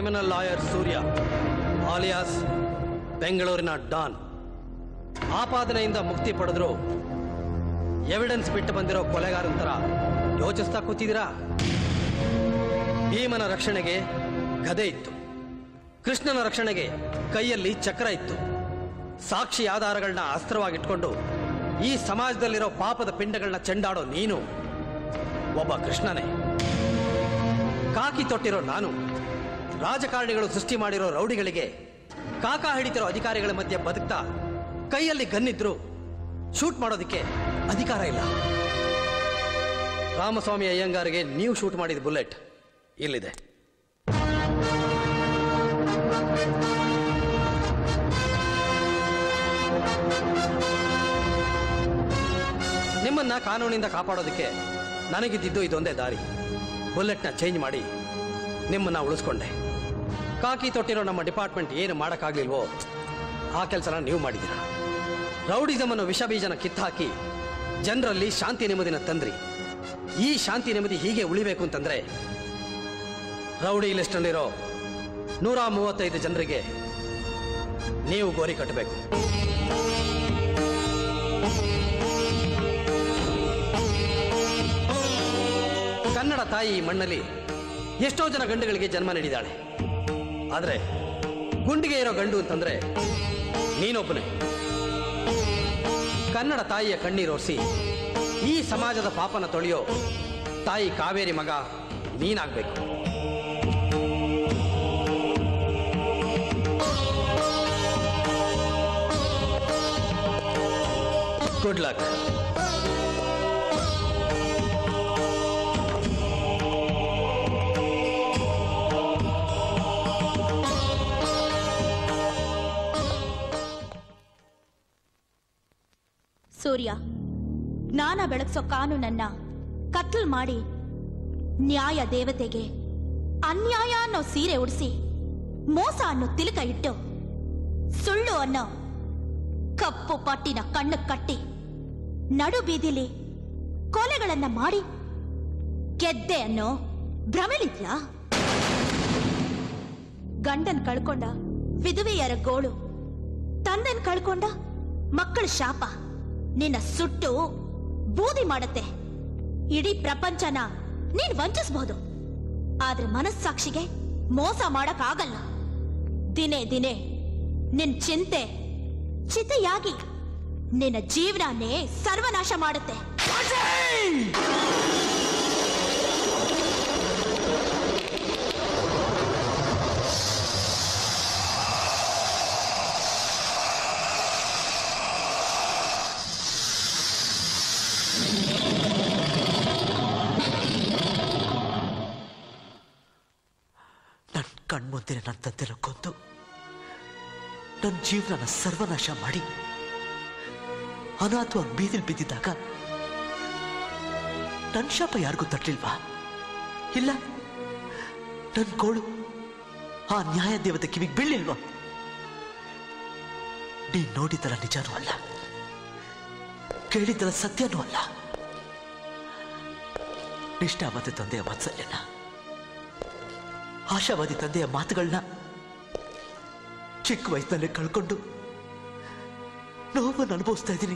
criminal lawyer Surya alias ಬೆಂಗಳೂರಿನ don ಆಪಾದನೆಯಿಂದ ಮುಕ್ತಿ ಪಡೆದ್ರು ಎವಿಡೆನ್ಸ್ ಬಿಟ್ಟು ಬಂದಿರೋ ಕೊಲೆಗಾರನ ಥರ ಯೋಚಿಸ್ತಾ ಕೂತಿದ್ದೀರಾ ಭೀಮನ ರಕ್ಷಣೆಗೆ ಗದೆ ಇತ್ತು ಕೃಷ್ಣನ ರಕ್ಷಣೆಗೆ ಕೈಯಲ್ಲಿ ಚಕ್ರ ಇತ್ತು ಸಾಕ್ಷಿ ಆಧಾರಗಳನ್ನ ಅಸ್ತ್ರವಾಗಿಟ್ಕೊಂಡು ಈ ಸಮಾಜದಲ್ಲಿರೋ ಪಾಪದ ಪಿಂಡಗಳನ್ನ ಚೆಂಡಾಡೋ ನೀನು ಒಬ್ಬ ಕೃಷ್ಣನೇ ಕಾಕಿ ತೊಟ್ಟಿರೋ ನಾನು ರಾಜಕಾರಣಿಗಳು ಸೃಷ್ಟಿ ಮಾಡಿರೋ ರೌಡಿಗಳಿಗೆ ಕಾಕ ಹಿಡಿತಿರೋ ಅಧಿಕಾರಿಗಳ ಮಧ್ಯೆ ಬದುಕ್ತಾ ಕೈಯಲ್ಲಿ ಗನ್ನಿದ್ರು ಶೂಟ್ ಮಾಡೋದಕ್ಕೆ ಅಧಿಕಾರ ಇಲ್ಲ ರಾಮಸ್ವಾಮಿ ಅಯ್ಯಂಗಾರಿಗೆ ನೀವು ಶೂಟ್ ಮಾಡಿದ ಬುಲೆಟ್ ಇಲ್ಲಿದೆ ನಿಮ್ಮನ್ನ ಕಾನೂನಿಂದ ಕಾಪಾಡೋದಕ್ಕೆ ನನಗಿದ್ದಿದ್ದು ಇದೊಂದೇ ದಾರಿ ಬುಲೆಟ್ನ ಚೇಂಜ್ ಮಾಡಿ ನಿಮ್ಮನ್ನ ಉಳಿಸ್ಕೊಂಡೆ ಕಾಕಿ ತೊಟ್ಟಿರೋ ನಮ್ಮ ಡಿಪಾರ್ಟ್ಮೆಂಟ್ ಏನು ಮಾಡೋಕ್ಕಾಗ್ಲಿಲ್ವೋ ಆ ಕೆಲಸನ ನೀವು ಮಾಡಿದ್ದೀರ ರೌಡಿಸಮ್ ಅನ್ನೋ ವಿಷ ಬೀಜನ ಕಿತ್ತಾಕಿ ಜನರಲ್ಲಿ ಶಾಂತಿ ನೆಮ್ಮದಿನ ತಂದ್ರಿ ಈ ಶಾಂತಿ ನೆಮ್ಮದಿ ಹೀಗೆ ಉಳಿಬೇಕು ಅಂತಂದ್ರೆ ರೌಡಿ ಲಿಸ್ಟ್ನಲ್ಲಿರೋ ನೂರ ಮೂವತ್ತೈದು ಜನರಿಗೆ ನೀವು ಗೋರಿ ಕಟ್ಟಬೇಕು ಕನ್ನಡ ತಾಯಿ ಈ ಮಣ್ಣಲ್ಲಿ ಎಷ್ಟೋ ಜನ ಗಂಡುಗಳಿಗೆ ಜನ್ಮ ನೀಡಿದಾಳೆ ಆದ್ರೆ ಗುಂಡಿಗೆ ಇರೋ ಗಂಡು ಅಂತಂದ್ರೆ ನೀನೊಬ್ಬನೇ ಕನ್ನಡ ತಾಯಿಯ ಕಣ್ಣೀರೋರ್ಸಿ ಈ ಸಮಾಜದ ಪಾಪನ ತೊಳೆಯೋ ತಾಯಿ ಕಾವೇರಿ ಮಗ ನೀನಾಗ್ಬೇಕು ಗುಡ್ ಲಕ್ ಸೂರ್ಯ ಜ್ಞಾನ ಬೆಳಗ್ಸೋ ಕಾನೂನನ್ನ ಕತ್ಲ್ ಮಾಡಿ ನ್ಯಾಯ ದೇವತೆಗೆ ಅನ್ಯಾಯ ಅನ್ನೋ ಸೀರೆ ಉಡಿಸಿ ಮೋಸ ಅನ್ನೋ ತಿಲಕ ಇಟ್ಟು ಸುಳ್ಳು ಅನ್ನೋ ಕಪ್ಪು ಪಟ್ಟಿನ ಕಣ್ಣು ಕಟ್ಟಿ ನಡು ಬೀದಿಲಿ ಕೊಲೆಗಳನ್ನ ಮಾಡಿ ಗೆದ್ದೆ ಅನ್ನೋ ಭ್ರಮೆಲಿದ್ಯಾ ಗಂಡನ್ ಕಳ್ಕೊಂಡ ವಿಧವೆಯರ ಗೋಳು ತಂದೆನ್ ಕಳ್ಕೊಂಡ ಮಕ್ಕಳ ಶಾಪ ನಿನ್ನ ಸುಟ್ಟು ಬೂದಿ ಮಾಡತ್ತೆ ಇಡೀ ಪ್ರಪಂಚನ ನೀನ್ ವಂಚಿಸಬಹುದು ಆದ್ರೆ ಮನಸ್ಸಾಕ್ಷಿಗೆ ಮೋಸ ಮಾಡಕ್ ಆಗಲ್ಲ ದಿನೇ ದಿನೇ ನಿನ್ ಚಿಂತೆ ಚಿತೆಯಾಗಿ ನಿನ್ನ ಜೀವನನೇ ಸರ್ವನಾಶ ಮಾಡುತ್ತೆ ನನ್ನ ಕಣ್ಮುಂದೆ ನನ್ನ ತಂದೆನ ಕೊಂದು ನನ್ನ ಜೀವನನ ಸರ್ವನಾಶ ಮಾಡಿ ಅನಾಥವಾಗಿ ಬೀದಿಲ್ ಬಿದ್ದಿದ್ದಾಗ ನನ್ನ ಶಾಪ ಯಾರಿಗೂ ತಟ್ಲಿಲ್ವಾ ಇಲ್ಲ ನನ್ನ ಗೋಳು ಆ ನ್ಯಾಯ ದೇವತೆ ಕಿವಿಗೆ ಬೀಳಿಲ್ವಾ ನೀನ್ ನೋಡಿದರ ನಿಜನೂ ಅಲ್ಲ ಕೇಳಿದರ ಸತ್ಯನೂ ಅಲ್ಲ ನಿಷ್ಠಾವಾದ ತಂದೆಯ ವಾತ್ಸಲ್ಯನ ಆಶಾವಾದಿ ತಂದೆಯ ಮಾತುಗಳನ್ನ ಚಿಕ್ಕ ವಯಸ್ಸಿನಲ್ಲೇ ಕಳ್ಕೊಂಡು ನೋವನ್ನು ಅನುಭವಿಸ್ತಾ ಇದ್ದೀನಿ